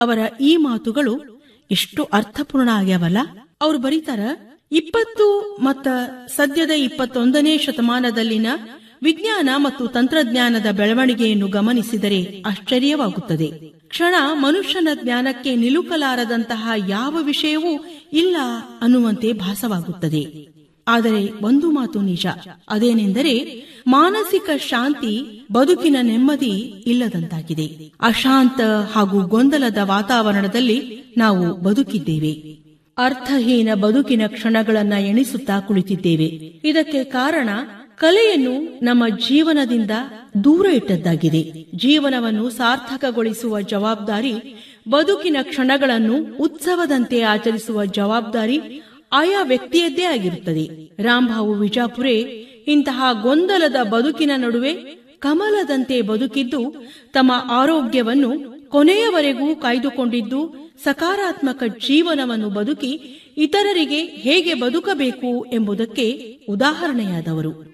ಅವರ ಈ ಮಾತುಗಳು ಎಷ್ಟು ಅರ್ಥಪೂರ್ಣ ಆಗ್ಯಾವಲ್ಲ ಅವ್ರು ಬರೀತಾರ ಇಪ್ಪತ್ತು ಮತ್ತ ಸದ್ಯದ ಇಪ್ಪತ್ತೊಂದನೇ ಶತಮಾನದಲ್ಲಿನ ವಿಜ್ಞಾನ ಮತ್ತು ತಂತ್ರಜ್ಞಾನದ ಬೆಳವಣಿಗೆಯನ್ನು ಗಮನಿಸಿದರೆ ಆಶ್ಚರ್ಯವಾಗುತ್ತದೆ ಕ್ಷಣ ಮನುಷ್ಯನ ಜ್ಞಾನಕ್ಕೆ ನಿಲುಕಲಾರದಂತಹ ಯಾವ ವಿಷಯವೂ ಇಲ್ಲ ಅನ್ನುವಂತೆ ಭಾಸವಾಗುತ್ತದೆ ಆದರೆ ಒಂದು ಮಾತು ನಿಜ ಅದೇನೆಂದರೆ ಮಾನಸಿಕ ಶಾಂತಿ ಬದುಕಿನ ನೆಮ್ಮದಿ ಇಲ್ಲದಂತಾಗಿದೆ ಅಶಾಂತ ಹಾಗೂ ಗೊಂದಲದ ವಾತಾವರಣದಲ್ಲಿ ನಾವು ಬದುಕಿದ್ದೇವೆ ಅರ್ಥಹೀನ ಬದುಕಿನ ಕ್ಷಣಗಳನ್ನ ಎಣಿಸುತ್ತಾ ಕುಳಿತಿದ್ದೇವೆ ಇದಕ್ಕೆ ಕಾರಣ ಕಲೆಯನ್ನು ನಮ್ಮ ಜೀವನದಿಂದ ದೂರ ಇಟ್ಟದ್ದಾಗಿದೆ ಜೀವನವನ್ನು ಸಾರ್ಥಕಗೊಳಿಸುವ ಜವಾಬ್ದಾರಿ ಬದುಕಿನ ಕ್ಷಣಗಳನ್ನು ಉತ್ಸವದಂತೆ ಆಚರಿಸುವ ಜವಾಬ್ದಾರಿ ಆಯಾ ವ್ಯಕ್ತಿಯದ್ದೇ ಆಗಿರುತ್ತದೆ ರಾಂಭಾವು ವಿಜಾಪುರೆ ಇಂತಹ ಗೊಂದಲದ ಬದುಕಿನ ನಡುವೆ ಕಮಲದಂತೆ ಬದುಕಿದ್ದು ತಮ್ಮ ಆರೋಗ್ಯವನ್ನು ಕೊನೆಯವರೆಗೂ ಕಾಯ್ದುಕೊಂಡಿದ್ದು ಸಕಾರಾತ್ಮಕ ಜೀವನವನ್ನು ಬದುಕಿ ಇತರರಿಗೆ ಹೇಗೆ ಬದುಕಬೇಕು ಎಂಬುದಕ್ಕೆ ಉದಾಹರಣೆಯಾದವರು